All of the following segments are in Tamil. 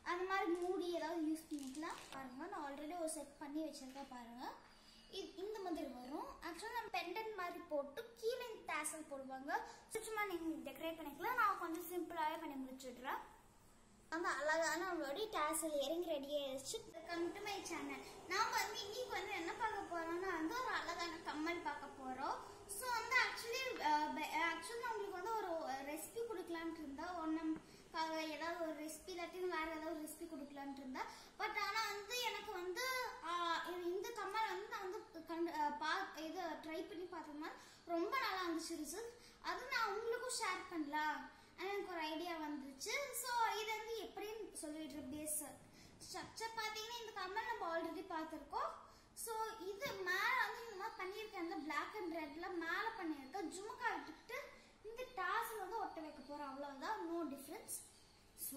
அந்த மாதிரி மூடி ஏதாவது யூஸ் பண்ணிக்கலாம் பாருங்க நான் ஆல்ரெடி ஒரு செட் பண்ணி வச்சிருக்கேன் பாருங்க இது இந்த மாதிரி வரும் ஆக்சுவலாக நம்ம பெண்டன் மாதிரி போட்டு கீழே டேசல் போடுவாங்க சும்மா நீங்கள் டெக்கரேட் பண்ணிக்கலாம் நான் கொஞ்சம் சிம்பிளாகவே பண்ணி முடிச்சுடுறேன் அந்த அழகான நம்மளுடைய டேசல் இறங்கி ரெடி ஆயிடுச்சு கம் டு மை சேனல் நான் வந்து இன்னைக்கு வந்து என்ன பார்க்க போறோம்னா வந்து ஒரு அழகான கம்மல் பார்க்க போறோம் ஸோ வந்து ஆக்சுவலி ஆக்சுவலி உங்களுக்கு வந்து ஒரு ரெசிபி கொடுக்கலான்ட்டு இருந்தா ஒன்றுக்காக ஏதாவது ஒரு ரெசிபி இல்லாட்டி வேற ஏதாவது ரெசிபி கொடுக்கலான்ட்டு இருந்தா பட் ஆனால் வந்து எனக்கு வந்து ஆஹ், இது- இந்த கம்மல் வந்து நான் வந்து கண்டு ஆஹ், பா இது ட்ரை பண்ணி பார்த்தோம்னா ரொம்ப நல்லா இருந்துச்சு ரிசல்ட் அது நான் உங்களுக்கும் ஷேர் பண்ணலாம் எனக்கு ஒரு ஐடியா வந்துருச்சு ஸோ இது வந்து எப்படின்னு சொல்லிடுற பேஸ் ஸ்ட்ரக்சர் பார்த்தீங்கன்னா இந்த கம்மல் நம்ம ஆல்ரெடி பார்த்துருக்கோம் ஸோ இது மேலே வந்து இந்த மாதிரி பண்ணியிருக்கேன் இந்த பிளாக் அண்ட் ரெட்ல மேலே பண்ணியிருக்கேன் ஜுமக்கா விட்டுட்டு இந்த டாஸில் வந்து ஒட்ட வைக்க போகிறோம் அவ்வளோதான் நோ டிஃப்ரென்ஸ் ஸோ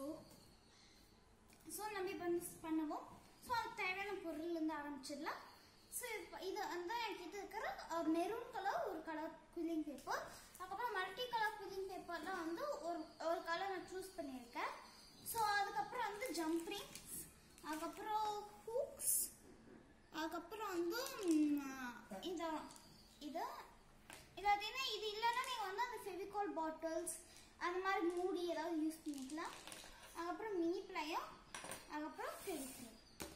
ஸோ நம்ம இப்போ வந்து பண்ணுவோம் ஸோ அதுக்கு தேவையான பொருள் இருந்து ஆரம்பிச்சிடலாம் ஸோ இது வந்து எனக்கு இது இருக்கிற ஒரு மெரூன் கலர் ஒரு கலர் குவிலிங் பேப்பர் அதுக்கப்புறம் மல்டி கலர் குவிலிங் பேப்பர்லாம் வந்து ஒரு ஒரு கலர் நான் சூஸ் பண்ணியிருக்கேன் ஸோ அதுக்கப்புறம் வந்து ஜம்ப்ரிங்ஸ் அதுக்கப்புறம் ஹூக்ஸ் அதுக்கப்புறம் வந்து ம், இந்த இது இது பார்த்தீங்கன்னா இது இல்லைன்னா நீங்கள் வந்து அந்த ஃபெவிகால் பாட்டில்ஸ் அந்த மாதிரி மூடி ஏதாவது யூஸ் பண்ணிக்கலாம் அதுக்கப்புறம் மினி பிளையம் அதுக்கப்புறம் ஃபெவிகால்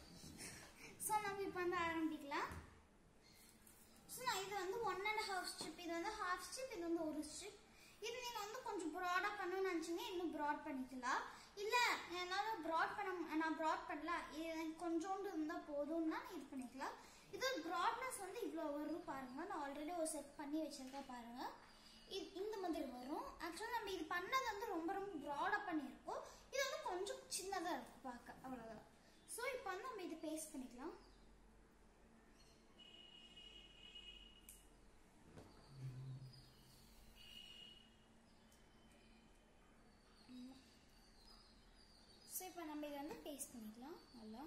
ஸோ நம்ம இப்போ வந்து ஆரம்பிக்கலாம் ஸோ நான் இது வந்து ஒன் அண்ட் ஹாஃப் ஸ்ட்ரிப் இது வந்து ஹாஃப் ஸ்ட்ரிப் இது வந்து ஒரு ஸ்ட்ரிப் இது நீங்கள் வந்து கொஞ்சம் ப்ராடாக பண்ணணும்னு நினச்சிங்கன்னா இன்னும் ப்ராட் பண்ணிக்கலாம் இல்லை என்னால் ப்ராட் பண்ண நான் ப்ராட் பண்ணல இது எனக்கு கொஞ்சோண்டு இருந்தால் போதும்னா இது பண்ணிக்கலாம் இது ப்ராட்னஸ் வந்து இவ்வளோ வரும் பாருங்க நான் ஆல்ரெடி ஒரு செட் பண்ணி வச்சிருக்கேன் பாருங்க இது இந்த மாதிரி வரும் ஆக்சுவலாக நம்ம இது பண்ணது வந்து ரொம்ப ரொம்ப ப்ராடாக பண்ணியிருக்கோம் இது வந்து கொஞ்சம் சின்னதாக இருக்கும் பார்க்க அவ்வளோதான் ஸோ இப்போ வந்து நம்ம இது பேஸ்ட் பண்ணிக்கலாம் ஸோ இப்போ நம்ம இதை வந்து பேஸ்ட் பண்ணிக்கலாம் நல்லா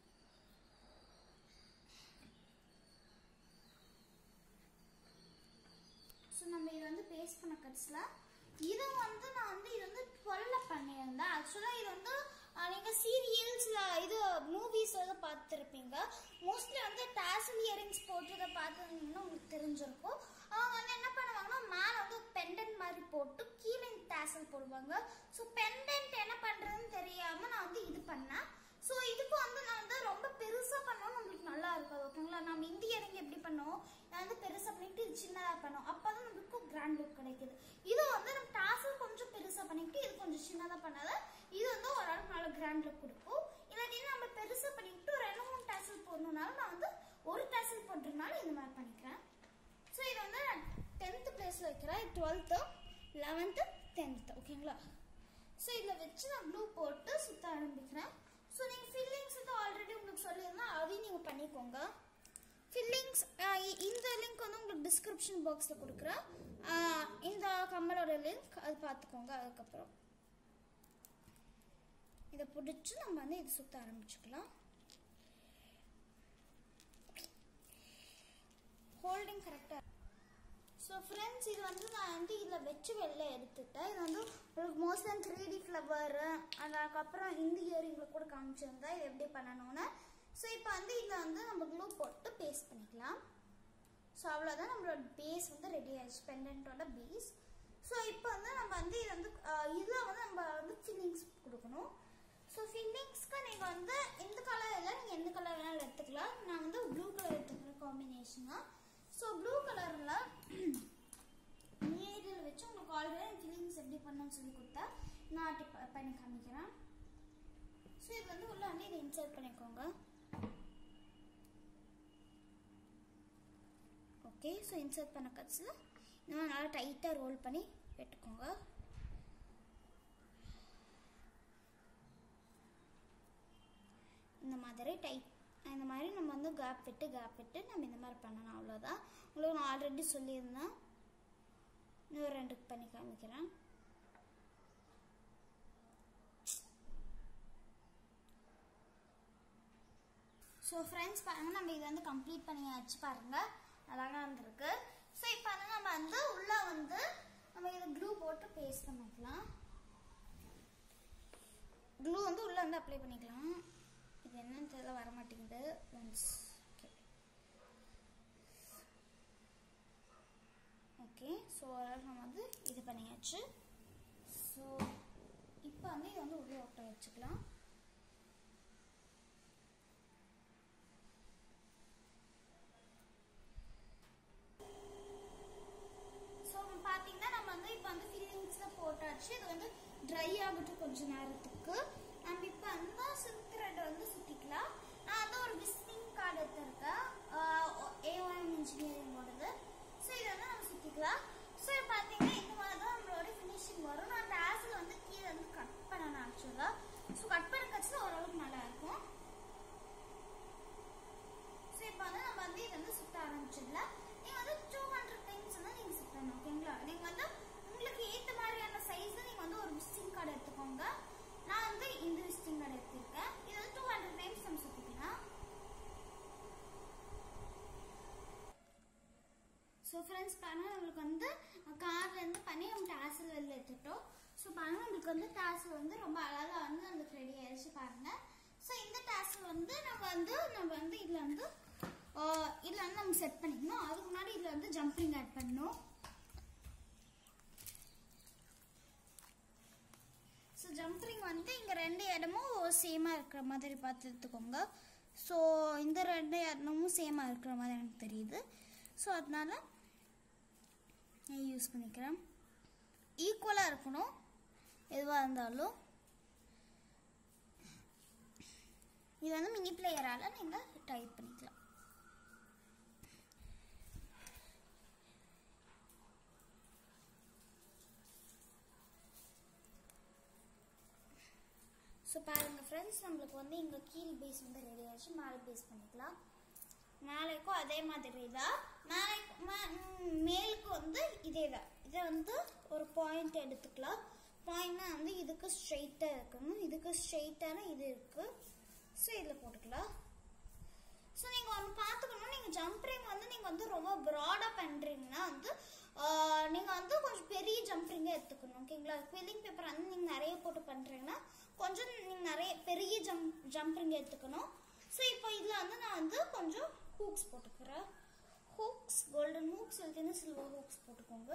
ஸோ நம்ம இதை வந்து பேஸ்ட் பண்ண கட்ஸில் இதை வந்து நான் வந்து இது வந்து டுவெல்ல பண்ணியிருந்தேன் ஆக்சுவலாக இது வந்து அஹ், நீங்க சீரியல்ஸ்ல இது மூவிஸ் வந்து பார்த்துருப்பீங்க மோஸ்ட்லி வந்து டாசல் இயரிங்ஸ் போட்டுறத பார்த்துருந்தீங்கன்னா உங்களுக்கு தெரிஞ்சிருக்கும் அவங்க வந்து என்ன பண்ணுவாங்கன்னா மேலே வந்து பெண்டன்ட் மாதிரி போட்டு கீழே டாசல் போடுவாங்க ஸோ பெண்டன்ட் என்ன பண்றதுன்னு தெரியாம நான் வந்து இது பண்ணேன் ஸோ இதுக்கு வந்து நான் வந்து ரொம்ப பெருசா பண்ணோம் நம்மளுக்கு நல்லா இருக்காது ஓகேங்களா நம்ம இந்திய இறங்கி எப்படி பண்ணோம் நான் வந்து பெருசா பண்ணிட்டு இது சின்னதா பண்ணோம் அப்பதான் நம்மளுக்கு கிராண்ட் லுக் கிடைக்குது இது வந்து நம்ம டாசல் கொஞ்சம் பெருசா பண்ணிட்டு இது கொஞ்சம் சின்னதா பண்ணாத இது வந்து ஓரளவுக்கு நல்ல கிராண்ட் லுக் கொடுக்கும் இல்லாட்டி நம்ம பெருசா பண்ணிட்டு ஒரு ரெண்டு மூணு டாசல் போடணும்னாலும் நான் வந்து ஒரு டாசல் போட்டுருனாலும் இந்த மாதிரி பண்ணிக்கிறேன் ஸோ இது வந்து நான் டென்த் பிளேஸ்ல வைக்கிறேன் டுவெல்த்து லெவன்த்து டென்த்து ஓகேங்களா ஸோ இதில் வச்சு நான் ப்ளூ போட்டு சுத்த ஆரம்பிக்கிறேன் ஸோ நீங்கள் ஃபில்லிங்ஸ் வந்து ஆல்ரெடி உங்களுக்கு சொல்லியிருந்தேன் அதையும் நீங்கள் பண்ணிக்கோங்க ஃபில்லிங்ஸ் இந்த லிங்க் வந்து உங்களுக்கு டிஸ்கிரிப்ஷன் பாக்ஸில் கொடுக்குறேன் ஆஹ் இந்த கம்மலோட லிங்க் அது பார்த்துக்கோங்க அதுக்கப்புறம் இதை பிடிச்சி நம்ம வந்து இது சுத்த ஆரம்பிச்சுக்கலாம் ஹோல்டிங் கரெக்டாக ஸோ ஃப்ரெண்ட்ஸ் இது வந்து நான் வந்து இதில் வச்சு வெளில எடுத்துட்டேன் இது வந்து உங்களுக்கு மோஸ்ட்லி த்ரீ டி ஃப்ளவரு அதுக்கப்புறம் இந்த இயரிங்கில் கூட காமிச்சிருந்தேன் இது எப்படி பண்ணணும்னு ஸோ இப்போ வந்து இதில் வந்து நம்ம க்ளூ போட்டு பேஸ்ட் பண்ணிக்கலாம் ஸோ அவ்வளோதான் நம்மளோட பேஸ் வந்து ரெடி ஆயிடுச்சு பெண்டன்ட்டோட பேஸ் ஸோ இப்போ வந்து நம்ம வந்து இது வந்து இதில் வந்து நம்ம வந்து ஃபில்லிங்ஸ் கொடுக்கணும் ஸோ ஃபில்லிங்ஸ்க்கு நீங்கள் வந்து எந்த கலர் இல்லை நீங்கள் எந்த கலர் வேணாலும் எடுத்துக்கலாம் நான் வந்து ப்ளூ கலர் எடுத்துக்கிறேன் காம்பினேஷனாக ஸோ ப்ளூ கலரில் நீரில் வச்சு உங்களுக்கு ஆல்ரெடி ஃபில்லிங்ஸ் எப்படி பண்ணணும்னு சொல்லி கொடுத்தா நான் ஆட்டி ப- பண்ணி காமிக்கிறேன் ஸோ இது வந்து உள்ள வந்து இதை இன்சர்ட் பண்ணிக்கோங்க ஓகே ஸோ இன்சர்ட் பண்ண கட்ஸில் இந்த மாதிரி நல்லா டைட்டாக ரோல் பண்ணி வெட்டுக்கோங்க இந்த மாதிரி டைட் இந்த மாதிரி நம்ம வந்து கேப் விட்டு கேப் விட்டு நம்ம இந்த மாதிரி பண்ணணும் அவ்வளோதான் உங்களுக்கு நான் ஆல்ரெடி சொல்லியிருந்தேன் இன்னும் ரெண்டு பண்ணி காமிக்கிறேன் ஸோ ஃப்ரெண்ட்ஸ் பாருங்க நம்ம இதை வந்து கம்ப்ளீட் பண்ணியாச்சு பாருங்க அழகா இருந்திருக்கு ஸோ இப்போ வந்து நம்ம வந்து உள்ள வந்து நம்ம இதை க்ளூ போட்டு பேஸ்ட் பண்ணிக்கலாம் க்ளூ வந்து உள்ளே வந்து அப்ளை பண்ணிக்கலாம் இது என்னன்னு தெரியல வர மாட்டேங்குது ஒன்ஸ் ஓகே ஓகே ஸோ அதனால் நம்ம வந்து இது பண்ணியாச்சு ஸோ இப்போ வந்து இதை வந்து உள்ளே ஒட்ட வச்சுக்கலாம் ஸோ பார்த்தீங்கன்னா நம்ம வந்து இப்போ வந்து ஃபில்லிங்ஸில் போட்டாச்சு இது வந்து ட்ரை ஆகட்டும் கொஞ்ச நேரத்துக்கு நம்ம இப்போ அந்த சில்க் த்ரெட் வந்து சுற்றிக்கலாம் நான் வந்து ஒரு விசிட்டிங் கார்டு எடுத்திருக்கேன் ஏஒஎம் இன்ஜினியரிங்கோடது ஸோ இதை வந்து நம்ம சுற்றிக்கலாம் ஸோ இப்போ பார்த்தீங்கன்னா இந்த மாதிரி தான் நம்மளோட ஃபினிஷிங் வரும் நான் அந்த ஆசில் வந்து கீழே வந்து கட் பண்ணணும் ஆக்சுவலாக ஸோ கட் பண்ண கட்சியில் ஓரளவுக்கு நல்லா இருக்கும் ஸோ இப்போ வந்து நம்ம வந்து இதை வந்து சுத்த ஆரம்பிச்சிடலாம் நீங்கள் வந்து டூ ஹண்ட்ரட் டைம்ஸ் வந்து நீங்கள் சுற்றணும் ஓகேங்களா நீங்கள் வந்து உங்களுக்கு ஏற்ற மாதிரியான சைஸில் நீங்கள் வந்து ஒரு விசிட்டிங் கார்டு எடுத்துக்கோங்க நான் வந்து இந்த விசிட்டிங் கார்டு எடுத்திருக்கேன் இது வந்து டூ ஹண்ட்ரட் டைம்ஸ் நம்ம சுற்றிக்கலாம் ஸோ ஃப்ரெண்ட்ஸ் பாருங்க நம்மளுக்கு வந்து கார்லேருந்து பண்ணி நம்ம டாசல் வெளில எடுத்துட்டோம் ஸோ பாருங்க நம்மளுக்கு வந்து டாசல் வந்து ரொம்ப அழகாக வந்து நம்மளுக்கு ரெடி ஆயிடுச்சு பாருங்க ஸோ இந்த டாசல் வந்து நம்ம வந்து நம்ம வந்து இதில் வந்து இதில் வந்து நம்ம செட் பண்ணிக்கணும் அதுக்கு முன்னாடி இதில் வந்து ஜம்பிங் ஆட் பண்ணணும் ஸோ ஜம்பிங் வந்து இங்கே ரெண்டு இடமும் சேமாக இருக்கிற மாதிரி பார்த்து எடுத்துக்கோங்க ஸோ இந்த ரெண்டு இடமும் சேமாக இருக்கிற மாதிரி எனக்கு தெரியுது ஸோ அதனால நான் யூஸ் பண்ணிக்கிறேன் ஈக்குவலாக இருக்கணும் எதுவாக இருந்தாலும் இது வந்து மினி பிளேயரால் நீங்கள் டைப் பண்ணிக்கலாம் ஸோ பாருங்கள் ஃப்ரெண்ட்ஸ் நம்மளுக்கு வந்து இங்கே கீழ் பேஸ் வந்து ரெடி ஆச்சு மேலே பேஸ் பண்ணிக்கலாம் மேலேக்கும் அதே மாதிரி தான் மேலே மேலுக்கு வந்து இதே தான் இதை வந்து ஒரு பாயிண்ட் எடுத்துக்கலாம் பாயிண்ட்னா வந்து இதுக்கு ஸ்ட்ரெயிட்டாக இருக்கணும் இதுக்கு ஸ்ட்ரெயிட்டான இது இருக்குது ஸோ இதில் போட்டுக்கலாம் ஸோ நீங்கள் ஒன்று பார்த்துக்கணும் நீங்கள் ஜம்பிங் வந்து நீங்கள் வந்து ரொம்ப ப்ராடாக பண்ணுறீங்கன்னா வந்து நீங்கள் வந்து கொஞ்சம் பெரிய ஜம்பிங்காக எடுத்துக்கணும் ஓகேங்களா குவில்லிங் பேப்பர் வந்து நீங்கள் நிறைய போட்டு பண்ணுறீங்கன்னா கொஞ்சம் நீங்கள் நிறைய பெரிய ஜம்ப் ஜம்பிங் எடுத்துக்கணும் ஸோ இப்போ இதில் வந்து நான் வந்து கொஞ்சம் ஹூக்ஸ் போட்டுக்கிறேன் ஹூக்ஸ் கோல்டன் ஹூக்ஸ் இல்லைன்னா சில்வர் ஹூக்ஸ் போட்டுக்கோங்க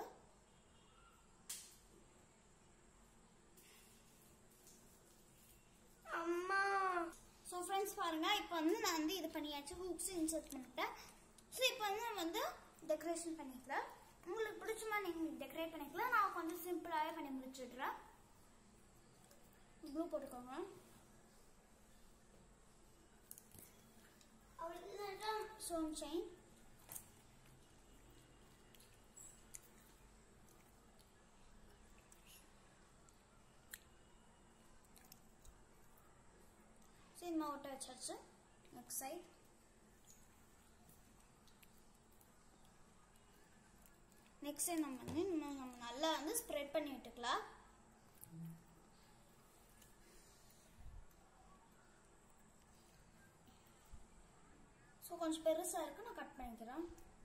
அம்மா ஸோ ஃப்ரெண்ட்ஸ் பாருங்க இப்போ வந்து நான் வந்து இது பண்ணியாச்சு ஹூக்ஸ் இன்சர்ட் பண்ணிட்டேன் ஸோ இப்போ வந்து நம்ம வந்து டெக்கரேஷன் பண்ணிக்கலாம் உங்களுக்கு பிடிச்ச மாதிரி நீங்கள் டெக்கரேட் பண்ணிக்கலாம் நான் கொஞ்சம் சிம்பிளாகவே பண்ணி முடிச்சிடுறேன் ப்ளூ போட்டுக்கோங்க அவ்வளோதான் ஸ்டோன் செயின் ஸோ இந்த மாதிரி ஒட்ட வச்சாச்சு நெக்ஸ்ட் சைட் நெக்ஸ்ட் நம்ம வந்து இன்னும் நம்ம நல்லா வந்து ஸ்ப்ரெட் பண்ணி விட்டுக்கலாம் ஸோ கொஞ்சம் பெருசாக இருக்கு நான் கட் பண்ணிக்கிறேன்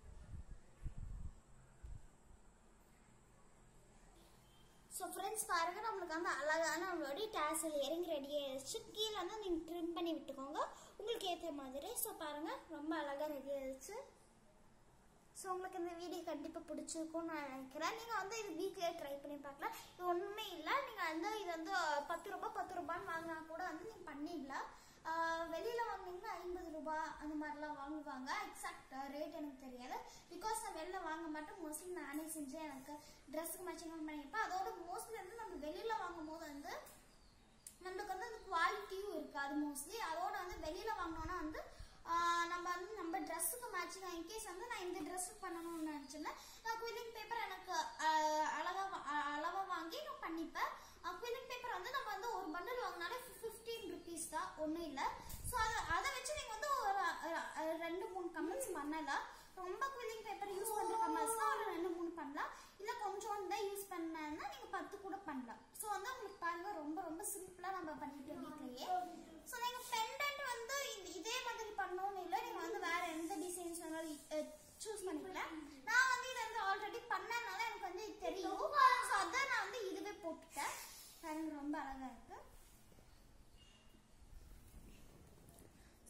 ஸோ ஃப்ரெண்ட்ஸ் பாருங்க நம்மளுக்கு வந்து அழகான நம்மளோட டேசல் இறங்கி ரெடி ஆயிடுச்சு கீழே வந்து நீங்கள் ட்ரிம் பண்ணி விட்டுக்கோங்க உங்களுக்கு ஏற்ற மாதிரி ஸோ பாருங்க ரொம்ப அழகாக ரெடி ஆயிடுச்சு ஸோ உங்களுக்கு இந்த வீடியோ கண்டிப்பாக பிடிச்சிருக்கும்னு நான் நினைக்கிறேன் நீங்கள் வந்து இது வீட்லேயே ட்ரை பண்ணி பார்க்கலாம் இது ஒன்றுமே இல்லை நீங்கள் வந்து இது வந்து அஹ், பத்து ரூபாய் பத்து ரூபான்னு வாங்கினா கூட வந்து நீங்கள் பண்ணிடலாம் ஆஹ், வெளியில வாங்குனீங்கன்னா ஐம்பது ரூபாய் அந்த மாதிரிலாம் வாங்குவாங்க எக்ஸாக்ட் ரேட் எனக்கு தெரியாது பிகாஸ் நான் வெளில வாங்க மாட்டேன் மோஸ்ட்லி நானே செஞ்சு எனக்கு ட்ரெஸ்ஸுக்கு மேட்சிங் பண்ணியிருப்பேன் அதோட மோஸ்ட்லி வந்து நம்ம வெளியில வாங்கும் போது வந்து நம்மளுக்கு வந்து அந்த குவாலிட்டியும் இருக்காது மோஸ்ட்லி அதோட வந்து வெளியில வாங்கினோன்னா வந்து ஆஹ் நம்ம வந்து நம்ம ட்ரெஸ்ஸுக்கு மேட்சிங் இன்கேஸ் வந்து நான் இந்த ட்ரெஸ் பண்ணணும்னு நினச்சேன்னா நான் குயிலிங் பேப்பர் எனக்கு ஆஹ் அளவா வா- ஆஹ் அளவா வாங்கி நான் பண்ணிப்பேன் குயிலிங் பேப்பர் வந்து நம்ம வந்து ஒரு பண்டில் வாங்கினாலே ஃபிஃப்டீன் ருபீஸ் தான் ஒன்றும் இல்லை ஸோ அதை அதை வச்சு நீங்கள் வந்து ஒரு அஹ், அஹ், ரெண்டு மூணு கமெண்ட்ஸ் பண்ணலாம் ரொம்ப குயிலிங் பேப்பர் யூஸ் பண்ணுற கமெண்ட்ஸ் தான் ஒரு ரெண்டு மூணு பண்ணலாம் இல்லை கொஞ்சம் தான் யூஸ் பண்ணேன்னா நீங்கள் பத்து கூட பண்ணலாம் ஸோ வந்து உங்களுக்கு பாருங்க ரொம்ப ரொம்ப சிம்பிளாக நம்ம பண்ணிட்டோம் வீட்லயே ஸோ நீங்கள் பெண்டன்ட் வந்து இந்த- இதே மாதிரி பண்ணணும்னு இல்லை நீங்கள் வந்து வேற எந்த டிசைன்ஸ் வேணாலும் சூஸ் பண்ணிக்கலாம் நான் வந்து இதை வந்து ஆல்ரெடி பண்ணனால எனக்கு வந்து இது தெரியும் ஸோ அதான் நான் வந்து இதுவே போட்டுட்டேன் பாருங்க ரொம்ப அழகா இருக்கு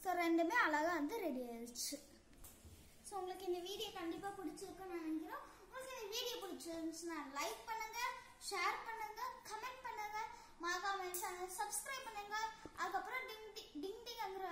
ஸோ ரெண்டுமே அழகாக வந்து ரெடி ஆயிடுச்சு ஸோ உங்களுக்கு இந்த வீடியோ கண்டிப்பாக பிடிச்சிருக்குன்னு நினைக்கிறோம் உங்களுக்கு இந்த வீடியோ பிடிச்சிருந்துச்சுன்னா லைக் பண்ணுங்க ஷேர் பண்ணுங்க கமெண்ட் பண்ணுங்க மறக்காம சேனல் சப்ஸ்கிரைப் பண்ணுங்க அதுக்கப்புறம் டிங் டிங் டிங் டிங்ங்கிற